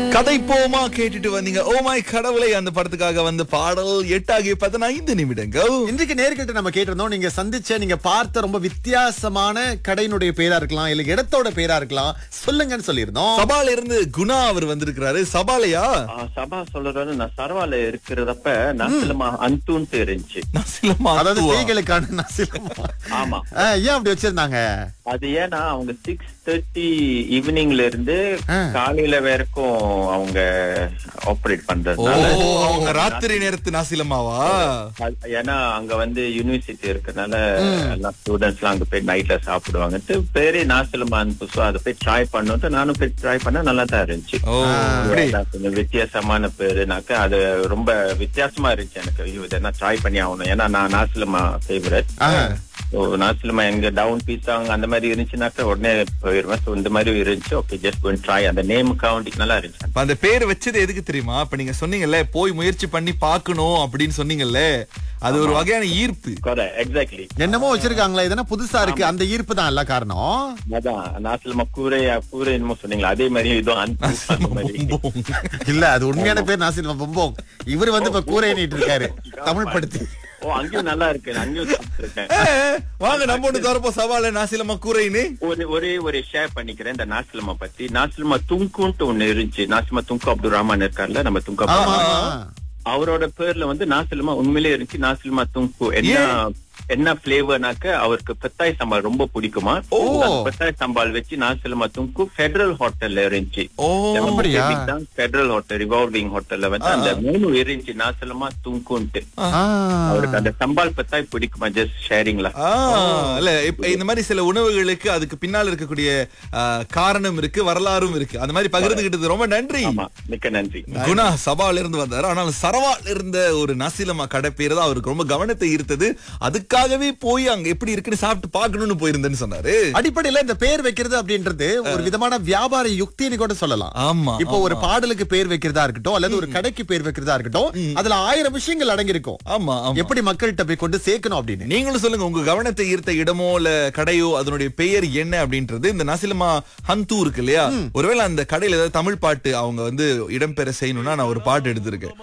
கதை போமா கேட்டுட்டு வந்தீங்க ஓ மை கடவுளை அந்த படத்துக்காக வந்த பாடல் எட்டாகிய பதினைந்து நிமிடங்கள் இன்றைக்கு நேர்கிட்ட நம்ம கேட்டிருந்தோம் நீங்க சந்திச்ச நீங்க பார்த்த ரொம்ப வித்தியாசமான கடையினுடைய பேரா இருக்கலாம் இல்ல இடத்தோட பேரா இருக்கலாம் சொல்லுங்கன்னு சொல்லியிருந்தோம் சபால இருந்து குணா அவர் வந்திருக்கிறாரு சபாலையா ஆ, சபா சொல்றது நான் சரவால இருக்கிறதப்ப நசிலமா அந்தூன்ட்டு இருந்துச்சு நசிலமா அதாவது அத்துவா. பேய்களுக்கான நசிலமா. ஆமா ஆ, ஏன் அப்படி வச்சிருந்தாங்க அது ஏன்னா அவங்க சிக்ஸ் தேர்ட்டி ஈவினிங்ல இருந்து ஆ. காலையில வரைக்கும் அவங்க ஆபரேட் ஓ பண்றதுனால அவங்க ராத்திரி நேரத்து நாசிலமாவா அது- ஏன்னா அங்க வந்து யூனிவர்சிட்டி இருக்கறனால எல்லா ஸ்டூடெண்ட்ஸ் எல்லாம் அங்க போய் நைட்ல சாப்பிடுவாங்கட்டு பேரே நாசிலமா புதுசா அதை போய் ட்ரை பண்ணுட்டு நானும் போய் ட்ரை பண்ண நல்லா தான் இருந்துச்சு ஓ அப்படி அதான் கொஞ்சம் வித்தியாசமான பேருனாக்க அது ரொம்ப வித்தியாசமா இருந்துச்சு எனக்கு ஐயோ இதெல்லாம் ட்ரை பண்ணி ஆகணும் ஏன்னா நான் நாசிலமா ஃபேவரட் ஆ. நாசிலமா எங்க டவுன் பீஸ் அங்க மாதிரி இருந்துச்சுனாக்க உடனே போயிருவேன் So, இந்த மாதிரி இருந்துச்சு ஓகே ஜஸ்ட் கோன் ட்ரை அந்த நேம் கவுண்டிங் நல்லா இருந்துச்சு இப்ப அந்த பேர் வச்சது எதுக்கு தெரியுமா இப்ப நீங்க சொன்னீங்கல்ல போய் முயற்சி பண்ணி பார்க்கணும் அப்படின்னு சொன்னீங்கல்ல அது ஒரு வகையான ஈர்ப்பு எக்ஸாக்ட்லி என்னமோ வச்சிருக்காங்களா இதெல்லாம் புதுசா இருக்கு அந்த ஈர்ப்பு தான் எல்லா காரணம் அதான் நாசிலமா கூரை கூரை என்னமோ சொன்னீங்களா அதே மாதிரி இதுவும் அந்த அந்த மாதிரி இல்ல அது உண்மையான பேர் நாசில் பொம்போங் இவர் வந்து இப்ப கூரை நீட்டு இருக்காரு தமிழ் படுத்தி ஓ அங்கேயும் நல்லா இருக்கு நான் அங்கேயும் இருக்கேன் ஏ, வாங்க நம்ம ஒண்ணு தரப்போ சவால நாசிலமா கூரைன்னு ஒரு ஒரே ஒரு ஷேர் பண்ணிக்கிறேன் இந்த நாசிலமா பத்தி நாசிலமா துங்குன்ட்டு ஒண்ணு இருந்துச்சு நாசிலமா துங்கு அப்துல் ரஹ்மான் இருக்கார்ல நம்ம துங்கு அப்துல் ஆமா ரஹ்மான். ஆமா. அவரோட பேர்ல வந்து நாசிலமா உண்மையிலே இருந்துச்சு நாசிலமா துங்கு என்ன என்ன பிளேவர்னாக்க அவருக்கு பெத்தாய் சம்பால் ரொம்ப பிடிக்குமா ஓ. அந்த பெத்தாய் சம்பால் வச்சு நாசிலமா துங்கு ஃபெடரல் ஹோட்டல்ல இருந்துச்சு ஓ அப்படியா? ஃபெடரல் ஹோட்டல் ரிவால்விங் ஹோட்டல்ல வந்து அந்த மூணு இருந்துச்சு நாசிலமா துங்குன்ட்டு ஆ. அவருக்கு அந்த சம்பால் பெத்தாய் பிடிக்குமா ஜஸ்ட் ஷேரிங்ல ஆ, இல்ல இப்ப இந்த மாதிரி சில உணவுகளுக்கு அதுக்கு பின்னால் இருக்கக்கூடிய ஆ, காரணம் இருக்கு வரலாறும் இருக்கு அந்த மாதிரி பகிர்ந்துகிட்டது ரொம்ப நன்றி ஆமா மிக்க நன்றி குணா சபால இருந்து வந்தாரு ஆனால் சரவால இருந்த ஒரு நசிலமா கடை பேர் தான் அவருக்கு ரொம்ப கவனத்தை ஈர்த்தது அதுக்காகவே போய் அங்க எப்படி இருக்குன்னு சாப்பிட்டு பார்க்கணும்னு போயிருந்தேன்னு சொன்னாரு அடிப்படையில இந்த பேர் வைக்கிறது அப்படின்றது ஒரு விதமான வியாபார யுக்தின்னு கூட சொல்லலாம் ஆமா இப்போ ஒரு பாடலுக்கு பேர் வைக்கிறதா இருக்கட்டும் அல்லது ஒரு கடைக்கு பேர் வைக்கிறதா இருக்கட்டும் அதுல ஆயிரம் விஷயங்கள் அடங்கி இருக்கும் ஆமா ஆமா எப்படி மக்கள்கிட்ட போய் கொண்டு சேர்க்கணும் அப்படின்னு நீங்களும் சொல்லுங்க உங்க கவனத்தை ஈர்த்த இடமோ இல்ல கடையோ அதனுடைய பெயர் என்ன அப்படின்றது இந்த நசிலமா ஹந்து இருக்கு இல்லையா ஒருவேளை அந்த கடையில ஏதாவது தமிழ் பாட்டு அவங்க வந்து இடம்பெற செய்யணும்னா நான் ஒரு பாட்டு எடுத்திருக்கேன்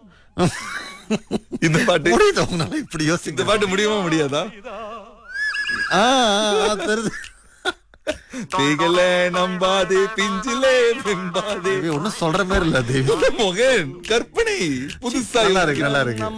இந்த பாட்டு புரியுது உங்களால இப்படி இந்த யோசிக்க பாட்டு முடியுமா முடியாதா ஆ, ஆ, தெரியுது. திகழ நம்பாதே பிஞ்சிலே பிம்பாதே தேவி, ஒண்ணும் சொல்ற மாதிரி இல்ல தேவி மோகன் கற்பனை புதுசா நல்லா இருக்கு நல்லா இருக்கு